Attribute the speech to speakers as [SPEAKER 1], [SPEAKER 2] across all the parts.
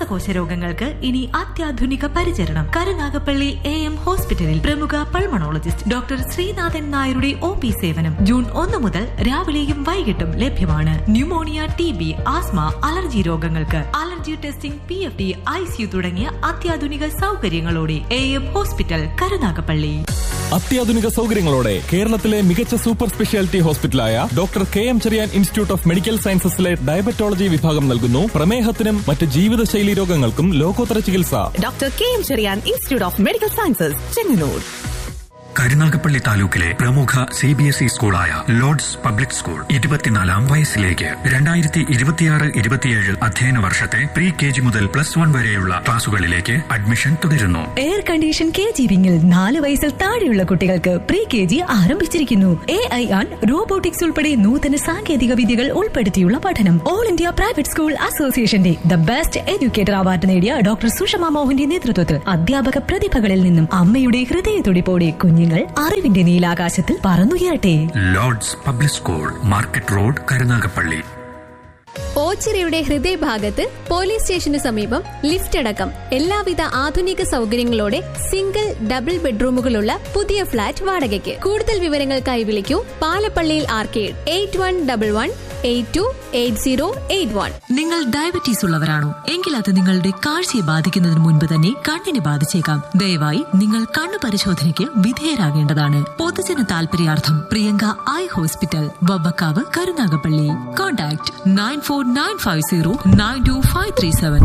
[SPEAKER 1] ശ്വാസകോശ രോഗങ്ങൾക്ക് ഇനി അത്യാധുനിക പരിചരണം കരുനാഗപ്പള്ളി എ എം ഹോസ്പിറ്റലിൽ പ്രമുഖ പൾമണോളജിസ്റ്റ് ഡോക്ടർ ശ്രീനാഥൻ നായരുടെ ഒ പി സേവനം ജൂൺ ഒന്ന് മുതൽ രാവിലെയും വൈകിട്ടും ലഭ്യമാണ് pneumonia T B asthma allergy രോഗങ്ങൾക്ക് allergy testing P F D ICU തുടങ്ങിയ അത്യാധുനിക സൗകര്യങ്ങളോടെ എ എം ഹോസ്പിറ്റൽ കരുനാഗപ്പള്ളി
[SPEAKER 2] അത്യാധുനിക സൗകര്യങ്ങളോടെ കേരളത്തിലെ മികച്ച സൂപ്പർ സ്പെഷ്യാലിറ്റി ഹോസ്പിറ്റലായ doctor K M Cherian institute of medical സയൻസസിലെ ഡയബറ്റോളജി വിഭാഗം നൽകുന്നു പ്രമേഹത്തിനും മറ്റ് ജീവിതശൈലി രോഗങ്ങൾക്കും ലോകോത്തര ചികിത്സ
[SPEAKER 3] doctor K M Cherian institute of medical sciences Chengannur
[SPEAKER 4] Karunagappally താലൂക്കിലെ പ്രമുഖ സി ബി എസ് ഇ സ്കൂളായ ലോർഡ്സ് പബ്ലിക് സ്കൂൾ ഇരുപത്തിനാലാം വയസ്സിലേക്ക് രണ്ടായിരത്തി ഇരുപത്തിയാറ് ഇരുപത്തിയേഴ് അധ്യയന വർഷത്തെ പ്രീ കെ ജി മുതൽ പ്ലസ് വൺ വരെയുള്ള ക്ലാസുകളിലേക്ക് അഡ്മിഷൻ തുടരുന്നു
[SPEAKER 5] എയർ കണ്ടീഷൻ കെ ജി വിങ്ങിൽ നാല് വയസ്സിൽ താഴെയുള്ള കുട്ടികൾക്ക് പ്രീ കെ ജി ആരംഭിച്ചിരിക്കുന്നു എ ഐ ആൻ റോബോട്ടിക്സ് ഉൾപ്പെടെ നൂതന സാങ്കേതിക വിദ്യകൾ ഉൾപ്പെടുത്തിയുള്ള പഠനം ഓൾ ഇന്ത്യ പ്രൈവറ്റ് സ്കൂൾ അസോസിയേഷന്റെ ദ ബെസ്റ്റ് എഡ്യൂക്കേറ്റർ അവാർഡ് നേടിയ ഡോക്ടർ സുഷമ മോഹന്റെ നേതൃത്വത്തിൽ അധ്യാപക പ്രതിഭകളിൽ നിന്നും അമ്മയുടെ ഹൃദയത്തുടിപ്പോടെ കുഞ്ഞുങ്ങൾ അറിവിന്റെ നീലാകാശത്തിൽ പറന്നുയരട്ടെ
[SPEAKER 4] Lord's public school market road Karunagappally
[SPEAKER 6] ഓച്ചിറയുടെ ഹൃദയഭാഗത്ത് പോലീസ് സ്റ്റേഷന് സമീപം ലിഫ്റ്റ് അടക്കം എല്ലാവിധ ആധുനിക സൗകര്യങ്ങളോടെ സിംഗിൾ ഡബിൾ ബെഡ്റൂമുകളുള്ള പുതിയ ഫ്ളാറ്റ് വാടകയ്ക്ക് കൂടുതൽ വിവരങ്ങൾക്കായി വിളിക്കൂ പാലപ്പള്ളിയിൽ arcade eight one double one eight two eight zero eight one
[SPEAKER 1] നിങ്ങൾ ഡയബറ്റീസ് ഉള്ളവരാണോ എങ്കിൽ അത് നിങ്ങളുടെ കാഴ്ചയെ ബാധിക്കുന്നതിന് മുൻപ് തന്നെ കണ്ണിനെ ബാധിച്ചേക്കാം ദയവായി നിങ്ങൾ കണ്ണു പരിശോധനയ്ക്ക് വിധേയരാകേണ്ടതാണ് പൊതുജന താൽപര്യാർത്ഥം Priyanka eye hospital Vavvakkavu Karunagappally contact nine four nine five zero nine two five three seven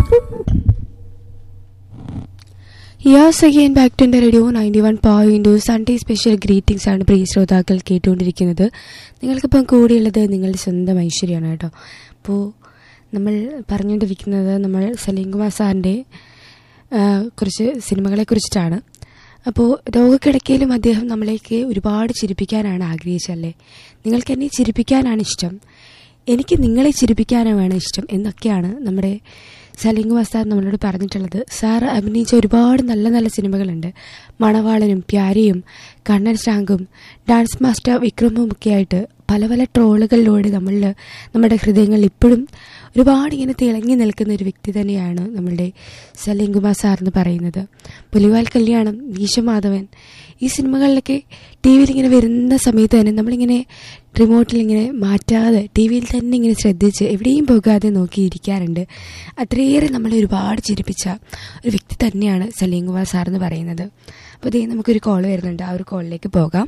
[SPEAKER 7] yes again back to എൻ്റെ radio ninety one point Sunday special greetings ആണ് പ്രിയ ശ്രോതാക്കൾ കേട്ടുകൊണ്ടിരിക്കുന്നത് നിങ്ങൾക്കിപ്പം കൂടിയുള്ളത് നിങ്ങളുടെ സ്വന്തം ഐശ്വര്യമാണ് കേട്ടോ അപ്പോൾ നമ്മൾ പറഞ്ഞുകൊണ്ടിരിക്കുന്നത് നമ്മൾ സലീം കുമാർ സാറിൻ്റെ കുറച്ച് സിനിമകളെ കുറിച്ചിട്ടാണ് അപ്പോൾ രോഗക്കിടക്കയിലും അദ്ദേഹം നമ്മളേക്ക് ഒരുപാട് ചിരിപ്പിക്കാനാണ് ആഗ്രഹിച്ചല്ലേ നിങ്ങൾക്ക് എന്നെ ചിരിപ്പിക്കാനാണ് ഇഷ്ടം എനിക്ക് നിങ്ങളെ ചിരിപ്പിക്കാനാണ് ഇഷ്ടം എന്നൊക്കെയാണ് നമ്മുടെ സലീം കുമാർ സാർ നമ്മളോട് പറഞ്ഞിട്ടുള്ളത് സാർ അഭിനയിച്ച ഒരുപാട് നല്ല നല്ല സിനിമകളുണ്ട് മണവാളനും പ്യാരിയും കണ്ണൻ സ്റ്റാങ്കും ഡാൻസ് മാസ്റ്റർ വിക്രമും ഒക്കെ ആയിട്ട് പല പല ട്രോളുകളിലൂടെ നമ്മളിൽ നമ്മുടെ ഹൃദയങ്ങളിൽ ഇപ്പോഴും ഒരുപാട് ഇങ്ങനെ തിളങ്ങി നിൽക്കുന്ന ഒരു വ്യക്തി തന്നെയാണ് നമ്മളുടെ സലീം കുമാർ സാർ എന്ന് പറയുന്നത് പുലിവാൽ കല്യാണം വീശമാധവൻ ഈ സിനിമകളിലൊക്കെ ടി വിയിൽ ഇങ്ങനെ വരുന്ന സമയത്ത് തന്നെ നമ്മളിങ്ങനെ റിമോട്ടിൽ ഇങ്ങനെ മാറ്റാതെ ടി വിയിൽ തന്നെ ഇങ്ങനെ ശ്രദ്ധിച്ച് എവിടെയും പോകാതെ നോക്കിയിരിക്കാറുണ്ട് അത്രയേറെ നമ്മളെ ഒരുപാട് ചിരിപ്പിച്ച ഒരു വ്യക്തി തന്നെയാണ് സലീം കുമാർ സാർ എന്ന് പറയുന്നത് അപ്പോൾ ഇതേ നമുക്കൊരു കോൾ വരുന്നുണ്ട് ആ ഒരു കോളിലേക്ക് പോകാം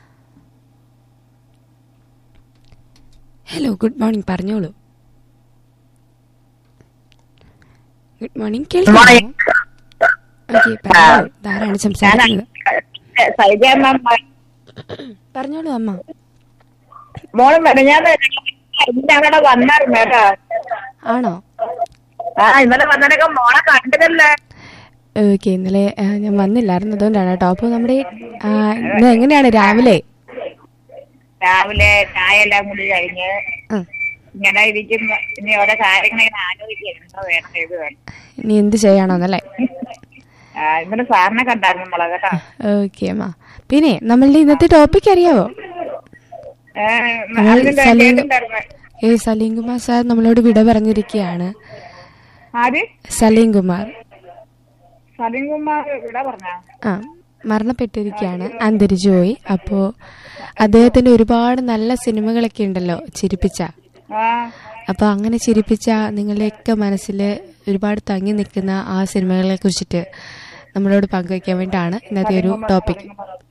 [SPEAKER 7] ഹലോ ഗുഡ് മോർണിംഗ് പറഞ്ഞോളൂ ഗുഡ് മോർണിംഗ് കേൾക്കാമോ ഓക്കെ പറഞ്ഞോളൂ ധാരാണ് സംസാരിക്കുന്നത് പറഞ്ഞോളൂ അമ്മ
[SPEAKER 8] മോള് മെനഞ്ഞാന്ന് അവിടെ വന്നായിരുന്നു കേട്ടോ
[SPEAKER 7] ആണോ
[SPEAKER 8] ആ ഇന്നലെ വന്നതൊക്കെ മോളെ കണ്ടതല്ലേ
[SPEAKER 7] ഓക്കെ ഇന്നലെ ആ, ഞാൻ വന്നില്ലായിരുന്നു അതുകൊണ്ടാണ് കേട്ടോ അപ്പോൾ നമ്മുടെ ആ, ഇന്ന് എങ്ങനെയാണ് രാവിലെ
[SPEAKER 8] രാവിലെ ചായ എല്ലാം കൂടി കഴിഞ്ഞ്
[SPEAKER 7] ആ,
[SPEAKER 8] ഇങ്ങനെ ഇരിക്കുമ്പോ ഇനി ഓരോ കാര്യങ്ങൾ ഇങ്ങനെ ആലോചിക്കുന്നു വേണം ഇത് വേണം
[SPEAKER 7] ഇനി എന്ത് ചെയ്യണമെന്നല്ലേ
[SPEAKER 8] ആ, ഇന്നലെ സാറിനെ കണ്ടായിരുന്നു മോളെ കേട്ടോ
[SPEAKER 7] ഓക്കെ അമ്മ പിന്നെ നമ്മളുടെ ഇന്നത്തെ ടോപ്പിക് അറിയാവോ
[SPEAKER 8] ഏ,
[SPEAKER 7] നമ്മൾ
[SPEAKER 8] അതിന്റെ
[SPEAKER 7] സലീം
[SPEAKER 8] കേട്ടിട്ടുണ്ടായിരുന്നു.
[SPEAKER 7] ഏ സലീം കുമാർ സാർ നമ്മളോട് വിട പറഞ്ഞിരിക്കുകയാണ്
[SPEAKER 8] ആര്
[SPEAKER 7] സലീം കുമാർ
[SPEAKER 8] സലീം കുമാർ ഇവിടെ പറഞ്ഞ
[SPEAKER 7] ആ മരണപ്പെട്ടിരിക്കുകയാണ് അന്തരിച്ചുപോയി അപ്പോൾ അദ്ദേഹത്തിന്റെ ഒരുപാട് നല്ല സിനിമകളൊക്കെ ഉണ്ടല്ലോ ചിരിപ്പിച്ച
[SPEAKER 8] ആ
[SPEAKER 7] അപ്പോൾ അങ്ങനെ ചിരിപ്പിച്ച നിങ്ങളുടെയൊക്കെ മനസ്സിൽ ഒരുപാട് തങ്ങി നിൽക്കുന്ന ആ സിനിമകളെ കുറിച്ചിട്ട് നമ്മളോട് പങ്കുവയ്ക്കാൻ വേണ്ടിയിട്ടാണ് ഇന്നത്തെ ഒരു ടോപ്പിക്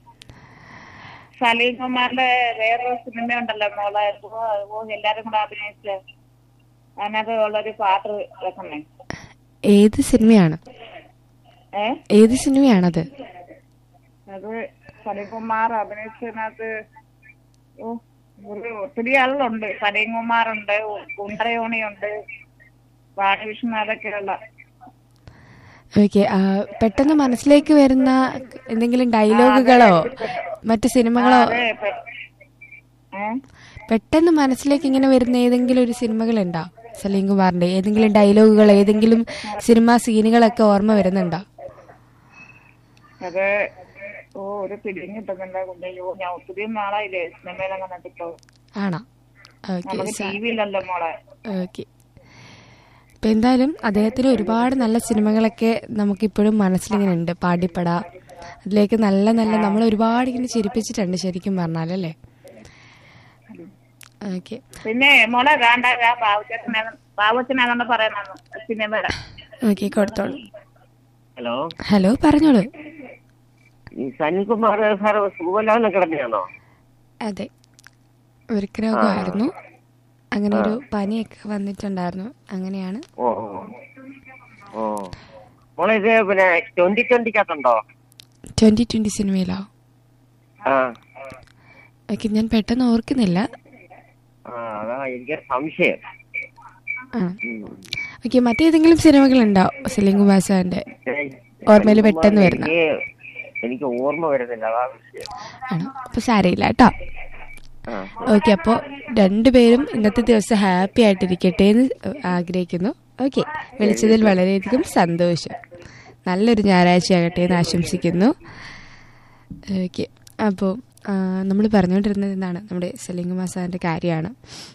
[SPEAKER 8] സലീം കുമാറിന്റെ വേറൊരു സിനിമ ഉണ്ടല്ലോ മോളെ ഓ, ഓ, എല്ലാരും കൂടെ അഭിനയിച്ച് അതിനകത്ത് ഉള്ളൊരു പാട്ട് വെക്കണേ
[SPEAKER 7] ഏത് സിനിമയാണ്
[SPEAKER 8] ഏ
[SPEAKER 7] ഏത് സിനിമയാണത്
[SPEAKER 8] അത് സലീം കുമാർ അഭിനയിച്ചതിനകത്ത് ഓ ഒരു ഒത്തിരി ആളുകളുണ്ട് സലീം കുമാറുണ്ട് കുണ്ടറയോണിയുണ്ട് ബാലവിഷ്ണു ഉള്ള
[SPEAKER 7] ഓക്കെ പെട്ടെന്ന് മനസ്സിലേക്ക് വരുന്ന എന്തെങ്കിലും ഡയലോഗുകളോ മറ്റു സിനിമകളോ
[SPEAKER 8] അതെ പെ- ഏ
[SPEAKER 7] പെട്ടെന്ന് മനസ്സിലേക്ക് ഇങ്ങനെ വരുന്ന ഏതെങ്കിലും ഒരു സിനിമകളുണ്ടോ സലീം കുമാറിന്റെ ഏതെങ്കിലും ഡയലോഗുകൾ ഏതെങ്കിലും സിനിമാ സീനുകളൊക്കെ ഓർമ്മ വരുന്നുണ്ടോ
[SPEAKER 8] അത് ഓ ഒരു പിടിയും കിട്ടുന്നില്ല കുഞ്ഞയ്യോ ഞാൻ ഒത്തിരി നാളായില്ലേ സിനിമയിലൊക്കെ കണ്ടിട്ടോ
[SPEAKER 7] ആണോ ഓക്കെ
[SPEAKER 8] നമുക്ക് ടി വിയിലല്ലോ മോളെ
[SPEAKER 7] ഓക്കെ ഇപ്പൊ എന്തായാലും അദ്ദേഹത്തിന് ഒരുപാട് നല്ല സിനിമകളൊക്കെ നമുക്കിപ്പോഴും മനസ്സിലിങ്ങനെ ഉണ്ട് പാടിപ്പട അതിലേക്ക് നല്ല നല്ല നമ്മൾ ഒരുപാട് ഇങ്ങനെ ചിരിപ്പിച്ചിട്ടുണ്ട് ശരിക്കും പറഞ്ഞാലല്ലേ ഓക്കെ
[SPEAKER 8] പിന്നെ മോളെ വേണ്ട പാവച്ചനെ പാവച്ചനാണെന്ന് പറയുന്നത് സിനിമയുടെ
[SPEAKER 7] ഓക്കെ കൊടുത്തോളൂ
[SPEAKER 9] ഹലോ
[SPEAKER 7] ഹലോ പറഞ്ഞോളൂ
[SPEAKER 9] ഈ സനിൽകുമാർ സാർ സുഖമില്ലാതെ കിടന്നെയാണോ
[SPEAKER 7] അതെ വൃക്കരോഗമായിരുന്നു അങ്ങനെ ഒരു പനിയൊക്കെ വന്നിട്ടുണ്ടായിരുന്നു അങ്ങനെയാണ്
[SPEAKER 9] ഓ ഓ ഓ മോളെ ഇത് പിന്നെ ട്വന്റി ട്വന്റിക്കകത്തുണ്ടോ
[SPEAKER 7] ട്വന്റി ട്വന്റി സിനിമയിലോ
[SPEAKER 9] ആ
[SPEAKER 7] ഓക്കെ ഞാൻ പെട്ടെന്ന് ഓർക്കുന്നില്ല
[SPEAKER 9] ആ അതാ എനിക്ക് സംശയം
[SPEAKER 7] ആ ഓക്കെ മറ്റേതെങ്കിലും സിനിമകളുണ്ടോ സലീം കുമാർ സാറിന്റെ ഓർമ്മയിൽ പെട്ടെന്ന് വരുന്ന
[SPEAKER 9] എനിക്ക് എനിക്ക് ഓർമ്മ വരുന്നില്ല അതാ വിഷയം
[SPEAKER 7] ആണോ അപ്പൊ സാരയില്ല കേട്ടോ
[SPEAKER 9] ആ
[SPEAKER 7] ഓക്കെ അപ്പോൾ രണ്ടുപേരും ഇന്നത്തെ ദിവസം ഹാപ്പി ആയിട്ടിരിക്കട്ടെ എന്ന് ആഗ്രഹിക്കുന്നു ഓക്കെ വിളിച്ചതിൽ വളരെയധികം സന്തോഷം നല്ലൊരു ഞായറാഴ്ച ആകട്ടെ എന്ന് ആശംസിക്കുന്നു ഓക്കെ അപ്പോൾ നമ്മൾ പറഞ്ഞുകൊണ്ടിരുന്നത് എന്താണ് നമ്മുടെ സലീംകുമാർ സാറിൻ്റെ കാര്യമാണ്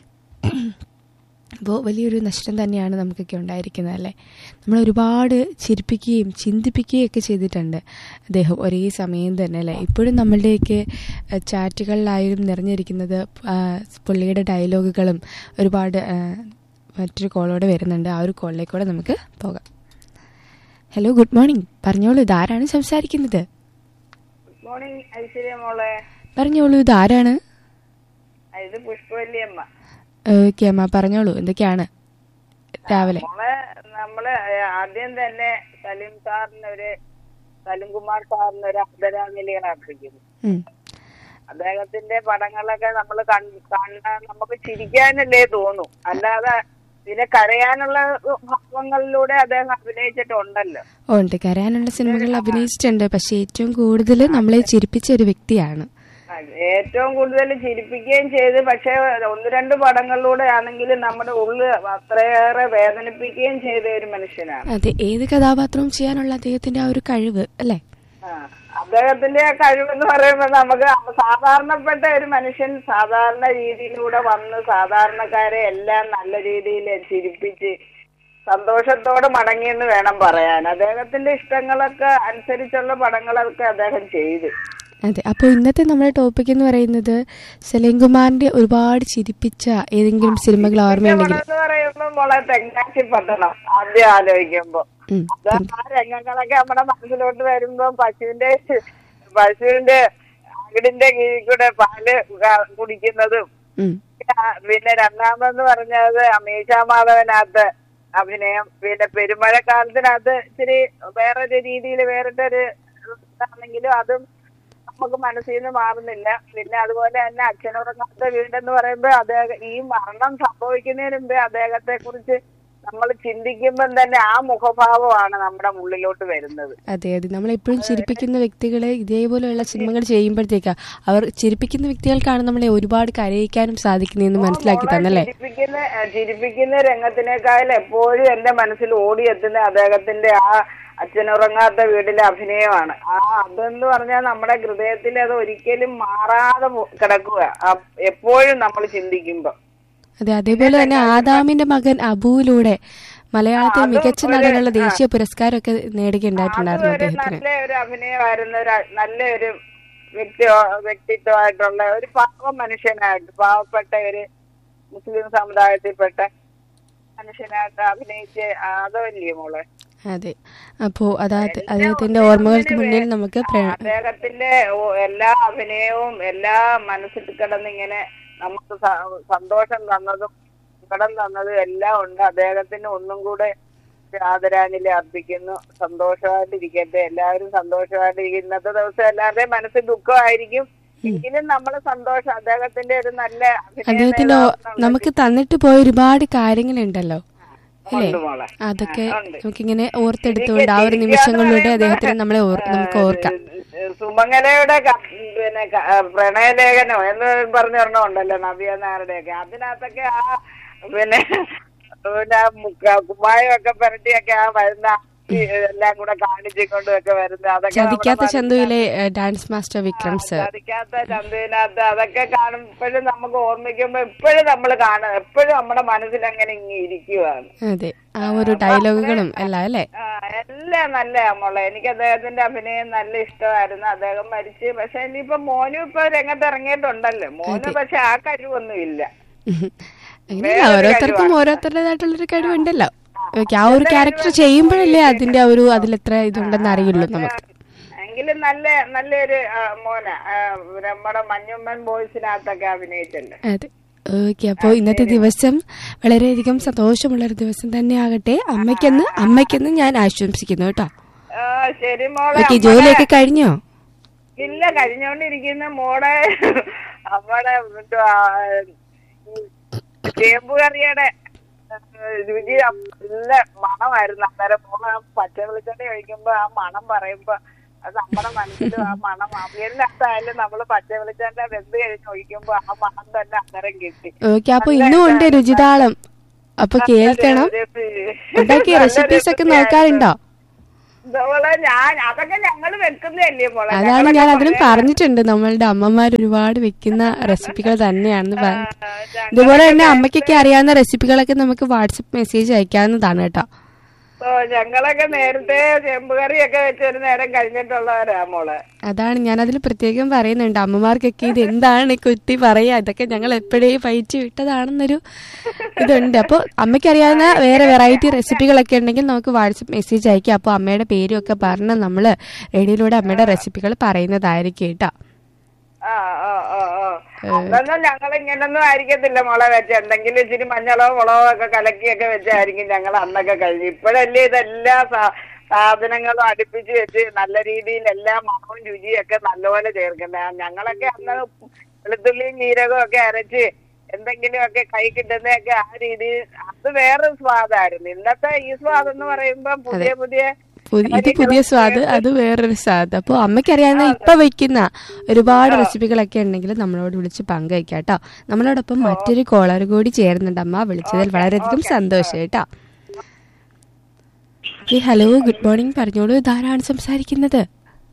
[SPEAKER 7] അപ്പോൾ വലിയൊരു നഷ്ടം തന്നെയാണ് നമുക്കൊക്കെ ഉണ്ടായിരിക്കുന്നത് അല്ലേ നമ്മൾ ഒരുപാട് ചിരിപ്പിക്കുകയും ചിന്തിപ്പിക്കുകയും ഒക്കെ ചെയ്തിട്ടുണ്ട് അദ്ദേഹം ഒരേ സമയം തന്നെ അല്ലേ ഇപ്പോഴും നമ്മളുടെയൊക്കെ അഹ്, ചാറ്റുകളിലായാലും നിറഞ്ഞിരിക്കുന്നത് ആ, പുള്ളിയുടെ ഡയലോഗുകളും ഒരുപാട് ആ, മറ്റൊരു കോളോടെ വരുന്നുണ്ട് ആ ഒരു കോളിലേക്കൂടെ നമുക്ക് പോകാം ഹലോ ഗുഡ് മോർണിംഗ് പറഞ്ഞോളൂ ഇതാരാണ് സംസാരിക്കുന്നത്
[SPEAKER 8] മോർണിംഗ് ഐശ്വര്യ മോളെ
[SPEAKER 7] പറഞ്ഞോളൂ ഇതാരാണ്
[SPEAKER 8] ഇത് പുഷ്പവല്ലിയമ്മ
[SPEAKER 7] ഓക്കെ അമ്മ പറഞ്ഞോളൂ എന്തൊക്കെയാണ് രാവിലെ
[SPEAKER 8] മോളെ നമ്മള് ആദ്യം തന്നെ സലീം സാറിന് ഒരു സലീംകുമാർ സാറിന് ഒരു ആദരാഞ്ജലികൾ അർപ്പിക്കുന്നു
[SPEAKER 7] ഉം.
[SPEAKER 8] അദ്ദേഹത്തിന്റെ പടങ്ങളൊക്കെ നമ്മൾ കാണാൻ നമുക്ക് ചിരിക്കാനല്ലേ തോന്നും അല്ലാതെ പിന്നെ കരയാനുള്ള ഭാവങ്ങളിലൂടെ അദ്ദേഹം അഭിനയിച്ചിട്ടുണ്ടല്ലോ
[SPEAKER 7] ഉണ്ട് കരയാനുള്ള സിനിമകളിൽ അഭിനയിച്ചിട്ടുണ്ട് പക്ഷെ ഏറ്റവും കൂടുതൽ നമ്മളെ ചിരിപ്പിച്ച ഒരു വ്യക്തിയാണ്
[SPEAKER 8] അത് ഏറ്റവും കൂടുതൽ ചിരിപ്പിക്കുകയും ചെയ്ത് പക്ഷെ ഒന്ന് രണ്ട് പടങ്ങളിലൂടെ ആണെങ്കിലും നമ്മുടെ ഉള്ള് അത്രയേറെ വേദനിപ്പിക്കുകയും ചെയ്ത ഒരു മനുഷ്യനാണ്
[SPEAKER 7] അതെ ഏത് കഥാപാത്രവും ചെയ്യാനുള്ള അദ്ദേഹത്തിന്റെ ആ ഒരു കഴിവ് അല്ലേ
[SPEAKER 8] ആ, അദ്ദേഹത്തിന്റെ ആ കഴിവെന്ന് പറയുമ്പോൾ നമുക്ക് സാധാരണപ്പെട്ട ഒരു മനുഷ്യൻ സാധാരണ രീതിയിലൂടെ വന്ന് സാധാരണക്കാരെ എല്ലാം നല്ല രീതിയിൽ ചിരിപ്പിച്ച് സന്തോഷത്തോടെ മടങ്ങിയെന്ന് വേണം പറയാൻ അദ്ദേഹത്തിന്റെ ഇഷ്ടങ്ങളൊക്കെ അനുസരിച്ചുള്ള പടങ്ങളൊക്കെ അദ്ദേഹം ചെയ്തു
[SPEAKER 7] അതെ അപ്പോൾ ഇന്നത്തെ നമ്മുടെ ടോപ്പിക് എന്ന് പറയുന്നത് സലീം കുമാറിന്റെ ഒരുപാട് ചിരിപ്പിച്ച ഏതെങ്കിലും സിനിമകൾ ഓർമ്മയുണ്ടെങ്കിൽ
[SPEAKER 8] എന്ന് പറയുമ്പോ മോളെ തെങ്കാശി പട്ടണം ആദ്യം ആലോചിക്കുമ്പോ
[SPEAKER 7] ഉം,
[SPEAKER 8] അത് ആ രംഗങ്ങളൊക്കെ നമ്മുടെ മനസ്സിലോട്ട് വരുമ്പോ പശുവിന്റെ പശുവിന്റെ അകിടിന്റെ കീഴിൽ കൂടെ പാല് ക- കുടിക്കുന്നതും
[SPEAKER 7] ഉം,
[SPEAKER 8] ആ, പിന്നെ രണ്ടാമെന്ന് പറഞ്ഞത് അമീഷ മാധവനകത്ത് അഭിനയം പിന്നെ പെരുമഴക്കാലത്തിനകത്ത് ഇച്ചിരി വേറൊരു രീതിയിൽ വേറിട്ടൊരു ഇതാണെങ്കിലും അതും നമുക്ക് മനസ്സിൽ നിന്ന് മാറുന്നില്ല പിന്നെ അതുപോലെ തന്നെ അച്ഛനുറങ്ങാത്ത വീടെന്ന് പറയുമ്പോൾ അദ്ദേഹം ഈ മരണം സംഭവിക്കുന്നതിന് മുമ്പേ അദ്ദേഹത്തെ കുറിച്ച് നമ്മൾ ചിന്തിക്കുമ്പം തന്നെ ആ മുഖഭാവമാണ് നമ്മുടെ ഉള്ളിലോട്ട് വരുന്നത്
[SPEAKER 7] അതെ അതെ നമ്മൾ എപ്പോഴും ചിരിപ്പിക്കുന്ന വ്യക്തികളെ ഇതേപോലെയുള്ള സിനിമകൾ ചെയ്യുമ്പോഴത്തേക്കാ അവർ ചിരിപ്പിക്കുന്ന വ്യക്തികൾക്കാണ് നമ്മളെ ഒരുപാട് കരയിക്കാനും സാധിക്കുന്നതെന്ന് മനസ്സിലാക്കി
[SPEAKER 8] മോളെ
[SPEAKER 7] തന്നല്ലേ
[SPEAKER 8] ചിരിപ്പിക്കുന്ന ഏഹ് ചിരിപ്പിക്കുന്ന രംഗത്തിനേക്കാൾ എപ്പോഴും എന്റെ മനസ്സിൽ ഓടിയെത്തുന്ന അദ്ദേഹത്തിന്റെ ആ അച്ഛനുറങ്ങാത്ത വീടിലെ അഭിനയമാണ് ആ അതെന്ന് പറഞ്ഞാൽ നമ്മുടെ ഹൃദയത്തിൽ അത് ഒരിക്കലും മാറാതെ പോ- കിടക്കുക ആ എപ്പോഴും നമ്മൾ ചിന്തിക്കുമ്പോ
[SPEAKER 7] അതെ അതേപോലെ തന്നെ ആദാമിന്റെ മകൻ അബുവിലൂടെ മലയാളത്തിൽ
[SPEAKER 8] അതും
[SPEAKER 7] മികച്ച
[SPEAKER 8] ഒരു-
[SPEAKER 7] നടനുള്ള
[SPEAKER 8] ആ.
[SPEAKER 7] ദേശീയ പുരസ്കാരമൊക്കെ നേടുകയുണ്ടായിട്ടുണ്ടായിരുന്നു
[SPEAKER 8] ഒരു
[SPEAKER 7] അദ്ദേഹത്തിന്
[SPEAKER 8] നല്ല ഒരു അഭിനയമായിരുന്ന ഒരു നല്ല ഒരു വ്യക്തി വ്യക്തിത്വമായിട്ടുള്ള ഒരു പാവ മനുഷ്യനായിട്ട് പാവപ്പെട്ട ഒരു മുസ്ലിം സമുദായത്തിൽപ്പെട്ട മനുഷ്യനായിട്ട് അഭിനയിച്ച് അതല്ലേ മോളെ
[SPEAKER 7] അതെ അപ്പോ അതാ അദ്ദേഹത്തിന്റെ ഓർമ്മകൾക്ക് മുന്നിൽ നമുക്ക് പ്ര-
[SPEAKER 8] അദ്ദേഹത്തിന്റെ ഓ- എല്ലാ അഭിനയവും എല്ലാ മനസ്സിൽ കിടന്നിങ്ങനെ നമുക്ക് സ- സന്തോഷം തന്നതും സങ്കടം തന്നതും എല്ലാം ഉണ്ട് അദ്ദേഹത്തിന് ഒന്നും കൂടെ ഒരു ആദരാഞ്ജലി അർപ്പിക്കുന്നു സന്തോഷമായിട്ടിരിക്കട്ടെ എല്ലാവരും സന്തോഷമായിട്ടിരിക്കും ഇന്നത്തെ ദിവസം എല്ലാവരുടെയും മനസ്സിൽ ദുഃഖമായിരിക്കും എങ്കിലും നമ്മള് സന്തോഷം അദ്ദേഹത്തിന്റെ ഒരു നല്ല അഭിനയ
[SPEAKER 7] അദ്ദേഹത്തിന്റെ ഓ-
[SPEAKER 8] നേതാവെന്നുള്ള
[SPEAKER 7] നമുക്ക് തന്നിട്ട് പോയ ഒരുപാട് കാര്യങ്ങളുണ്ടല്ലോ അല്ലേ
[SPEAKER 8] ഉണ്ട് മോളെ.
[SPEAKER 7] അതൊക്കെ
[SPEAKER 8] ആ, ഉണ്ട്.
[SPEAKER 7] നമുക്കിങ്ങനെ ഓർത്തെടുത്തുകൊണ്ട് ആ ഒരു
[SPEAKER 8] ചിരിക്കുക
[SPEAKER 7] നിമിഷങ്ങളിലൂടെ
[SPEAKER 8] എന്ന്
[SPEAKER 7] അദ്ദേഹത്തിനെ നമ്മളെ ഓർ-
[SPEAKER 8] പറയുമ്പോ,
[SPEAKER 7] നമുക്ക് ഓർക്കാം
[SPEAKER 8] ഏഹ്, സുമംഗലയുടെ ക- പിന്നെ ക- ആ, പ്രണയലേഖനോ എന്ന് പറഞ്ഞൊരെണ്ണം ഉണ്ടല്ലോ നവ്യ നായരുടെയൊക്കെ അതിനകത്തൊക്കെ ആ പിന്നെ പിന്നെ ആ മുക്ക- കുമ്മായമൊക്കെ പുരട്ടിയൊക്കെ ആ വരുന്ന എല്ലാം കൂടെ കാണിച്ചുകൊണ്ടും ഒക്കെ വരുന്നത് അതൊക്കെ നമ്മുടെ
[SPEAKER 7] ചതിക്കാത്ത
[SPEAKER 8] മനസ്സിനകത്ത്
[SPEAKER 7] ചന്തുവിലെ ഡാൻസ് മാസ്റ്റർ വിക്രം സർ
[SPEAKER 8] ചതിക്കാത്ത ചന്തയിനകത്ത് അതൊക്കെ കാണുമ്പോഴും നമുക്ക് ഓർമ്മിക്കുമ്പോ എപ്പോഴും നമ്മൾ കാണും എപ്പോഴും നമ്മുടെ മനസ്സിൽ അങ്ങനെ ഇങ്ങനെ ഇരിക്കുവാണ്
[SPEAKER 7] അതെ ആ ഒരു ഡയലോഗുകളും എല്ലാം അല്ലേ
[SPEAKER 8] ആ, എല്ലാം നല്ല മോളെ എനിക്ക് അദ്ദേഹത്തിന്റെ അഭിനയം നല്ല ഇഷ്ടമായിരുന്നു അദ്ദേഹം മരിച്ച് പക്ഷെ ഇനിയിപ്പോ മോനും ഇപ്പൊ രംഗത്ത് ഇറങ്ങിയിട്ടുണ്ടല്ലോ മോന് പക്ഷെ ആ കഴിവൊന്നും ഇല്ല
[SPEAKER 7] അങ്ങനെയല്ല ഓരോരുത്തർക്കും ഓരോരുത്തരുടേതായിട്ടുള്ളൊരു കഴിവുണ്ടല്ലോ ഓക്കെ ആ ഒരു ക്യാരക്ടർ ചെയ്യുമ്പോഴല്ലേ അതിന്റെ ആ ഒരു അതിലെത്ര ഇതുണ്ടെന്ന് അറിയുള്ളൂ നമുക്ക്
[SPEAKER 8] എങ്കിലും നല്ല നല്ലൊരു ആ, മോന ആ, നമ്മുടെ മഞ്ഞുമ്മൻ ബോയ്സിനകത്തൊക്കെ അഭിനയിച്ചല്ലോ
[SPEAKER 7] അതെ ഓക്കെ അപ്പോൾ ഇന്നത്തെ ദിവസം വളരെയധികം സന്തോഷമുള്ള ഒരു ദിവസം തന്നെ ആകട്ടെ അമ്മയ്ക്കെന്ന് അമ്മയ്ക്കെന്ന് ഞാൻ ആശംസിക്കുന്നു കേട്ടോ
[SPEAKER 8] ആ, ശരി മോളെ
[SPEAKER 7] ഓക്കെ
[SPEAKER 8] അമ്മടെ-
[SPEAKER 7] ജോലിയൊക്കെ കഴിഞ്ഞോ
[SPEAKER 8] ഇല്ല കഴിഞ്ഞോണ്ടിരിക്കുന്ന മോടെ നമ്മുടെ എന്തുവാ, ഈ ചേമ്പ് കറിയുടെ ഏഹ്, രുചി നല്ല മണമായിരുന്നു അന്നേരം മോളെ പച്ച വെളിച്ചെണ്ണ ഒഴിക്കുമ്പോ ആ മണം പറയുമ്പോ അത് നമ്മുടെ മനസ്സിലും ആ മണം അവിയലിനകത്തായാലും നമ്മള് പച്ച വെളിച്ചെണ്ണ വെന്ത് കഴിഞ്ഞ് ഒഴിക്കുമ്പോ ആ മണം തന്നെ അന്നേരം കിട്ടി
[SPEAKER 7] ഓക്കെ അപ്പൊ ഇന്നും ഉണ്ട് രുചിതാളം അപ്പൊ കേൾക്കണം ഉണ്ടാക്കിയ റെസിപ്പീസ് ഒക്കെ നോക്കാറുണ്ടോ
[SPEAKER 8] മോളെ ഞാൻ അതൊക്കെ ഞങ്ങള് വെക്കുന്നതല്ലേ മോളെ
[SPEAKER 7] അതാണ്
[SPEAKER 8] ഞങ്ങളൊക്കെ
[SPEAKER 7] ഞാൻ അതിനും
[SPEAKER 8] പറയാ-
[SPEAKER 7] പറഞ്ഞിട്ടുണ്ട് നമ്മളുടെ അമ്മമാർ ഒരുപാട് വെക്കുന്ന റെസിപ്പികൾ തന്നെയാണെന്ന് പറഞ്ഞു ഇതുപോലെ തന്നെ അമ്മയ്ക്കൊക്കെ അറിയാവുന്ന റെസിപ്പികളൊക്കെ നമുക്ക് വാട്സപ്പ് മെസ്സേജ് അയക്കാവുന്നതാണ് കേട്ടോ
[SPEAKER 8] ഓ ഞങ്ങളൊക്കെ നേരത്തെ ചെമ്പ് കറിയൊക്കെ വെച്ച് ഒരു നേരം കഴിഞ്ഞിട്ടുള്ളവരാ മോളെ
[SPEAKER 7] അതാണ് ഞാൻ അതിൽ പ്രത്യേകം പറയുന്നുണ്ട് അമ്മമാർക്കൊക്കെ ഇത് എന്താണ് ഈ കുട്ടി പറയാ ഇതൊക്കെ ഞങ്ങൾ എപ്പോഴേ പയറ്റി വിട്ടതാണെന്നൊരു ഇതുണ്ട് അപ്പോൾ അമ്മയ്ക്ക് അറിയാവുന്ന വേറെ വെറൈറ്റി റെസിപ്പികളൊക്കെ ഉണ്ടെങ്കിൽ നമുക്ക് വാട്സപ്പ് മെസ്സേജ് അയക്കാം അപ്പോൾ അമ്മയുടെ പേരും ഒക്കെ പറഞ്ഞ് നമ്മൾ റേഡിയോയിലൂടെ അമ്മയുടെ റെസിപ്പികൾ പറയുന്നതായിരിക്കും കേട്ടോ
[SPEAKER 8] ആ ആ ആ ആ അതൊന്നും ഞങ്ങൾ ഇങ്ങനൊന്നും ആയിരിക്കത്തില്ല മുള വെച്ച് എന്തെങ്കിലും ഇച്ചിരി മഞ്ഞളോ മുളകോ ഒക്കെ കലക്കിയൊക്കെ വെച്ചായിരിക്കും ഞങ്ങൾ അന്നൊക്കെ കഴിഞ്ഞു ഇപ്പോഴല്ലേ ഇതെല്ലാ സാ- സാധനങ്ങളും അടുപ്പിച്ച് വെച്ച് നല്ല രീതിയിൽ എല്ലാ മണവും രുചിയൊക്കെ നല്ലപോലെ ചേർക്കണ്ടേ ഞങ്ങളൊക്കെ അന്ന് വെളുത്തുള്ളിയും ജീരകവും ഒക്കെ അരച്ച് എന്തെങ്കിലും ഒക്കെ കൈ കിട്ടുന്നതൊക്കെ ആ രീതിയിൽ അത് വേറെ സ്വാദായിരുന്നു ഇന്നത്തെ ഈ സ്വാദ് എന്ന് പറയുമ്പോ പുതിയ പുതിയ
[SPEAKER 7] പുതി- ഇത് പുതിയ സ്വാദ് അത് വേറൊരു സ്വാദ് അപ്പോൾ അമ്മയ്ക്ക് അറിയാവുന്ന ഇപ്പൊ വെക്കുന്ന ഒരുപാട് റെസിപ്പികളൊക്കെ ഉണ്ടെങ്കിൽ നമ്മളോട് വിളിച്ച് പങ്കുവയ്ക്കാം കേട്ടോ നമ്മളോടൊപ്പം മറ്റൊരു കോളർ കൂടി ചേരുന്നുണ്ട് അമ്മ വിളിച്ചതിൽ വളരെയധികം സന്തോഷം കേട്ടോ ഓക്കെ ഹലോ ഗുഡ് മോർണിംഗ് പറഞ്ഞോളൂ ഇതാരാണ് സംസാരിക്കുന്നത്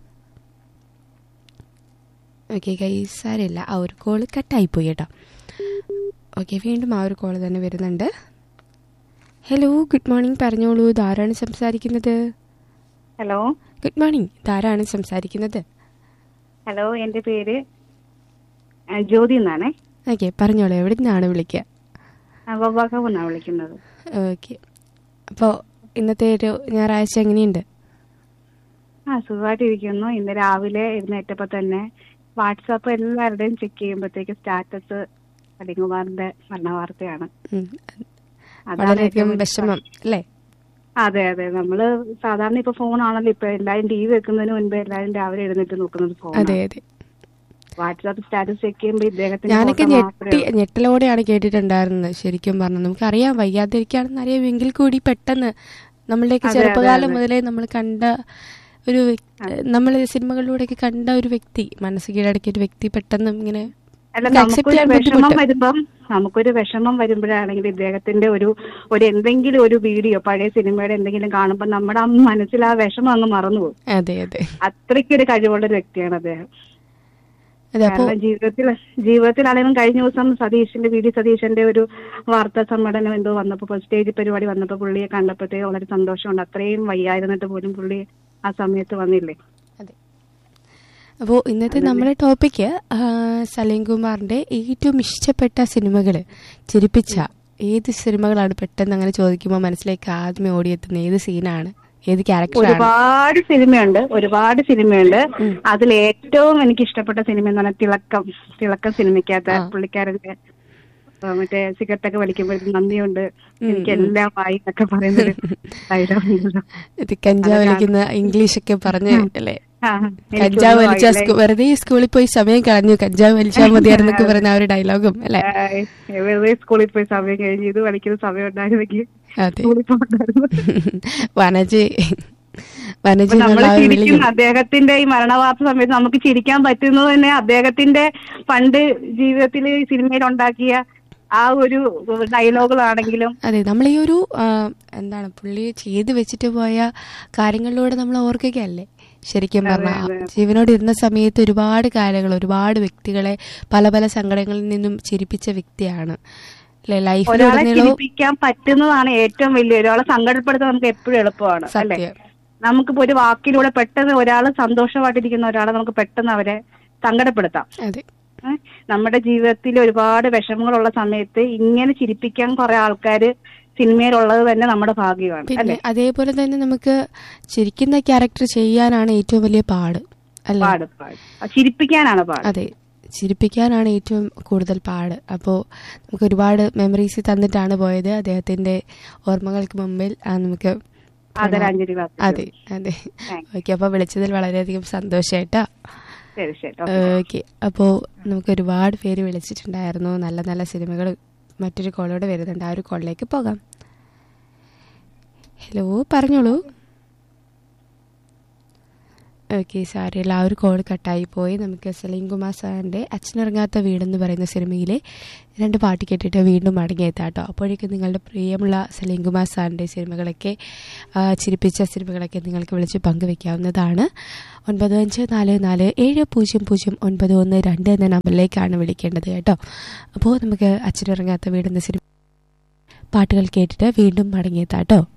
[SPEAKER 7] ഓക്കെ കൈസാരില്ല ആ ഒരു കോള് കട്ടായി പോയി കേട്ടോ ഓക്കെ വീണ്ടും ആ ഒരു കോള് തന്നെ വരുന്നുണ്ട് ഹലോ ഗുഡ് മോർണിംഗ് പറഞ്ഞോളൂ ഇതാരാണ് സംസാരിക്കുന്നത്
[SPEAKER 10] ഹലോ
[SPEAKER 7] ഗുഡ് മോർണിംഗ് ഇതാരാണ് സംസാരിക്കുന്നത്
[SPEAKER 10] ഹലോ എൻ്റെ പേര് ആ, ജ്യോതി എന്നാണേ
[SPEAKER 7] ഓക്കെ പറഞ്ഞോളൂ എവിടെ നിന്നാണ് വിളിക്കുക
[SPEAKER 10] വവാക്കാവ് എന്നാണ് വിളിക്കുന്നത്
[SPEAKER 7] ഓക്കെ അപ്പോൾ ഇന്നത്തെ ഒരു ഞായറാഴ്ച എങ്ങനെയുണ്ട്
[SPEAKER 10] ആ സുഖമായിട്ടിരിക്കുന്നു ഇന്ന് രാവിലെ എഴുന്നേറ്റപ്പോൾ തന്നെ വാട്സാപ്പ് എല്ലാവരുടെയും ചെക്ക് ചെയ്യുമ്പോഴത്തേക്ക് സ്റ്റാറ്റസ് അലികുമാറിന്റെ മരണവാർത്തയാണ്
[SPEAKER 7] ഉം.
[SPEAKER 10] അതാണ്
[SPEAKER 7] വളരെയധികം
[SPEAKER 10] ഏറ്റവും വലിയ
[SPEAKER 7] വിഷമം അല്ലേ
[SPEAKER 10] അതെ അതെ നമ്മള് സാധാരണ ഇപ്പൊ ഫോണാണല്ലോ ഇപ്പൊ എല്ലാരും ടി വി വെക്കുന്നതിന് മുൻപ് എല്ലാരും രാവിലെ എഴുന്നേറ്റ് നോക്കുന്നത് ഫോൺ
[SPEAKER 7] അതെ അതെ
[SPEAKER 10] വാട്സാപ്പ് സ്റ്റാറ്റസ് ചെക്ക് ചെയ്യുമ്പോൾ ഇദ്ദേഹത്തിന്റെ
[SPEAKER 7] ഞാനൊക്കെ
[SPEAKER 10] photo
[SPEAKER 7] ഞെട്ടി
[SPEAKER 10] മാത്രമേ ഉള്ളൂ.
[SPEAKER 7] ഞെട്ടലോടെയാണ് കേട്ടിട്ടുണ്ടായിരുന്നത് ശരിക്കും പറഞ്ഞു നമുക്കറിയാം വയ്യാതിരിക്കുകയാണെന്ന് അറിയാമെങ്കിൽ കൂടി പെട്ടെന്ന് നമ്മളുടെയൊക്കെ
[SPEAKER 10] അതെ, അതെ,
[SPEAKER 7] ചെറുപ്പകാലം
[SPEAKER 10] അതെ.
[SPEAKER 7] മുതലേ നമ്മൾ കണ്ട ഒരു നമ്മൾ സിനിമകളിലൂടെയൊക്കെ കണ്ട ഒരു വ്യക്തി മനസ്സ് കീഴടക്കിയ ഒരു വ്യക്തി പെട്ടെന്ന് ഇങ്ങനെ
[SPEAKER 10] അല്ല
[SPEAKER 7] നമുക്ക് accept
[SPEAKER 10] നമുക്കൊരു
[SPEAKER 7] ചെയ്യാൻ
[SPEAKER 10] വിഷമം
[SPEAKER 7] ബുദ്ധിമുട്ട്.
[SPEAKER 10] വരുമ്പം നമുക്കൊരു വിഷമം വരുമ്പോഴാണെങ്കിൽ ഇദ്ദേഹത്തിന്റെ ഒരു ഒരു എന്തെങ്കിലും ഒരു വീഡിയോ പഴയ സിനിമയുടെ എന്തെങ്കിലും കാണുമ്പോൾ നമ്മുടെ ആ മനസ്സിൽ ആ വിഷമം അങ്ങ് മറന്നുപോകും
[SPEAKER 7] അതെ അതെ
[SPEAKER 10] അത്രയ്ക്കൊരു കഴിവുള്ള ഒരു വ്യക്തിയാണ് അദ്ദേഹം
[SPEAKER 7] അതെ അപ്പോ
[SPEAKER 10] കാരണം ജീവിതത്തിൽ ജീവിതത്തിലാണെങ്കിലും കഴിഞ്ഞ ദിവസം സതീഷിന്റെ വി ഡി സതീശന്റെ ഒരു വാർത്താ സമ്മേളനം എന്തോ വന്നപ്പോൾ സ്റ്റേജ് പരിപാടി വന്നപ്പോൾ പുള്ളിയെ കണ്ടപ്പോഴത്തേക്ക് വളരെ സന്തോഷമുണ്ട് അത്രയും വയ്യായിരുന്നിട്ട് പോലും പുള്ളി ആ സമയത്ത് വന്നില്ലേ
[SPEAKER 7] അപ്പോൾ ഇന്നത്തെ നമ്മുടെ ടോപ്പിക്ക് സലീം കുമാറിന്റെ ഏറ്റവും ഇഷ്ടപ്പെട്ട സിനിമകൾ ചിരിപ്പിച്ച ഏത് സിനിമകളാണ് പെട്ടെന്ന് അങ്ങനെ ചോദിക്കുമ്പോൾ മനസ്സിലേക്ക് ആദ്യമേ ഓടിയെത്തുന്ന ഏത് സീനാണ് ഏത് ക്യാരക്ടറാണ്
[SPEAKER 10] ഒരുപാട് സിനിമയുണ്ട് ഒരുപാട് സിനിമയുണ്ട് അതിൽ ഏറ്റവും എനിക്ക് ഇഷ്ടപ്പെട്ട സിനിമ എന്ന് പറഞ്ഞാൽ തിളക്കം തിളക്കം സിനിമയ്ക്കകത്ത് പുള്ളിക്കാരന്റെ ആ, മറ്റേ സിഗരറ്റ് ഒക്കെ വലിക്കുമ്പോഴത്തേക്ക് നന്ദിയുണ്ട് എനിക്ക് എല്ലാം ആയി എന്നൊക്കെ പറയുന്നൊരു ഡയലോഗ് ഉണ്ടല്ലോ.
[SPEAKER 7] ഇത് കഞ്ചാവ് വലിക്കുന്ന ഇംഗ്ലീഷ് ഒക്കെ പറഞ്ഞ് അല്ലേ
[SPEAKER 10] ആ, എനിക്കൊന്നും
[SPEAKER 7] കഞ്ചാവ് വലിച്ച
[SPEAKER 10] ആയില്ല.
[SPEAKER 7] സ്കൂ- വെറുതെ ഈ സ്കൂളിൽ പോയി സമയം കളഞ്ഞു കഞ്ചാവ് വലിച്ചാൽ മതിയായിരുന്നൊക്കെ പറയുന്ന ആ ഒരു ഡയലോഗും അല്ലെ
[SPEAKER 10] ആ, വെറുതെ സ്കൂളിൽ പോയി സമയം കഴിഞ്ഞ് ഇത് വലിക്കുന്ന സമയം ഉണ്ടായിരുന്നെങ്കിൽ
[SPEAKER 7] അതെ
[SPEAKER 10] സ്കൂളിൽ പോകണ്ടായിരുന്നു
[SPEAKER 7] വനജ് വനജ്
[SPEAKER 10] അപ്പൊ നമ്മള്
[SPEAKER 7] എന്നുള്ള ആ ഒരു വിളിയും
[SPEAKER 10] ചിരിക്കുന്ന അദ്ദേഹത്തിന്റെ ഈ മരണവാർത്ത സമയത്ത് നമുക്ക് ചിരിക്കാൻ പറ്റുന്നത് തന്നെ അദ്ദേഹത്തിന്റെ പണ്ട് ജീവിതത്തിൽ ഈ സിനിമയിൽ ഉണ്ടാക്കിയ ആ ഒരു ഡയലോഗുകളാണെങ്കിലും
[SPEAKER 7] അതെ നമ്മൾ ഈ ഒരു ആ, എന്താണ് പുള്ളി ചെയ്ത് വെച്ചിട്ട് പോയ കാര്യങ്ങളിലൂടെ നമ്മൾ ഓർക്കുകയല്ലേ ശരിക്കും പറഞ്ഞാൽ ജീവനോട് ഇരുന്ന സമയത്ത് ഒരുപാട് കാര്യങ്ങൾ ഒരുപാട് വ്യക്തികളെ പല പല സങ്കടങ്ങളിൽ നിന്നും ചിരിപ്പിച്ച വ്യക്തിയാണ് അല്ലെ
[SPEAKER 10] ഒരാളെ
[SPEAKER 7] ലൈഫിലുടനീളവും
[SPEAKER 10] ചിരിപ്പിക്കാൻ പറ്റുന്നതാണ് ഏറ്റവും വലിയ ഒരാളെ സങ്കടപ്പെടുത്താൻ നമുക്ക് എപ്പോഴും എളുപ്പമാണ് അല്ലെ
[SPEAKER 7] സത്യം
[SPEAKER 10] നമുക്കിപ്പോ ഒരു വാക്കിലൂടെ പെട്ടെന്ന് ഒരാൾ സന്തോഷമായിട്ടിരിക്കുന്ന ഒരാളെ നമുക്ക് പെട്ടെന്ന് അവരെ സങ്കടപ്പെടുത്താം
[SPEAKER 7] അതെ
[SPEAKER 10] ഏ? നമ്മുടെ ജീവിതത്തിൽ ഒരുപാട് വിഷമങ്ങളുള്ള സമയത്ത് ഇങ്ങനെ ചിരിപ്പിക്കാൻ കുറെ ആൾക്കാര് സിനിമയിലുള്ളത് തന്നെ നമ്മുടെ ഭാഗ്യമാണ്
[SPEAKER 7] പിന്നെ
[SPEAKER 10] അല്ലെ
[SPEAKER 7] അതേപോലെ തന്നെ നമുക്ക് ചിരിക്കുന്ന ക്യാരക്ടർ ചെയ്യാനാണ് ഏറ്റവും വലിയ പാട് അല്ലേ
[SPEAKER 10] പാട് പാട് ആ, ചിരിപ്പിക്കാനാണ് പാട്
[SPEAKER 7] അതെ ചിരിപ്പിക്കാനാണ് ഏറ്റവും കൂടുതൽ പാട് അപ്പോൾ നമുക്ക് ഒരുപാട് മെമ്മറീസ് തന്നിട്ടാണ് പോയത് അദ്ദേഹത്തിന്റെ ഓർമ്മകൾക്ക് മുമ്പിൽ ആ, നമുക്ക്
[SPEAKER 10] ആദരാഞ്ജലികൾ
[SPEAKER 7] അതെ അതെ ഓക്കെ അപ്പോൾ വിളിച്ചതിൽ വളരെയധികം സന്തോഷമായിട്ടാ
[SPEAKER 10] ശരി ശരി
[SPEAKER 7] ഓക്കെ അപ്പോൾ നമുക്ക് ഒരുപാട് പേര് വിളിച്ചിട്ടുണ്ടായിരുന്നു നല്ല നല്ല സിനിമകൾ മറ്റൊരു കോളോട് വരുന്നുണ്ട് ആ ഒരു കോളിലേക്ക് പോകാം ഹലോ പറഞ്ഞോളൂ ഓക്കെ സാരിയല്ല ആ ഒരു കോൾ കട്ടായി പോയി നമുക്ക് സലീം കുമാർ സാറിൻ്റെ അച്ഛനിറങ്ങാത്ത വീടെന്ന് പറയുന്ന സിനിമയിലെ രണ്ട് പാട്ട് കേട്ടിട്ട് വീണ്ടും മടങ്ങിയെത്താം കേട്ടോ അപ്പോഴേക്കും നിങ്ങളുടെ പ്രിയമുള്ള സലീം കുമാർ സാറിൻ്റെ സിനിമകളൊക്കെ ആ, ചിരിപ്പിച്ച സിനിമകളൊക്കെ നിങ്ങൾക്ക് വിളിച്ച് പങ്കുവെക്കാവുന്നതാണ് ഒൻപത് അഞ്ച് നാല് നാല് ഏഴ് പൂജ്യം പൂജ്യം ഒൻപത് ഒന്ന് രണ്ട് എന്ന നമ്പറിലേക്കാണ് വിളിക്കേണ്ടത് കേട്ടോ അപ്പോൾ നമുക്ക് അച്ഛനിറങ്ങാത്ത വീടെന്ന സിനിമ പാട്ടുകൾ കേട്ടിട്ട് വീണ്ടും മടങ്ങിയെത്താം കേട്ടോ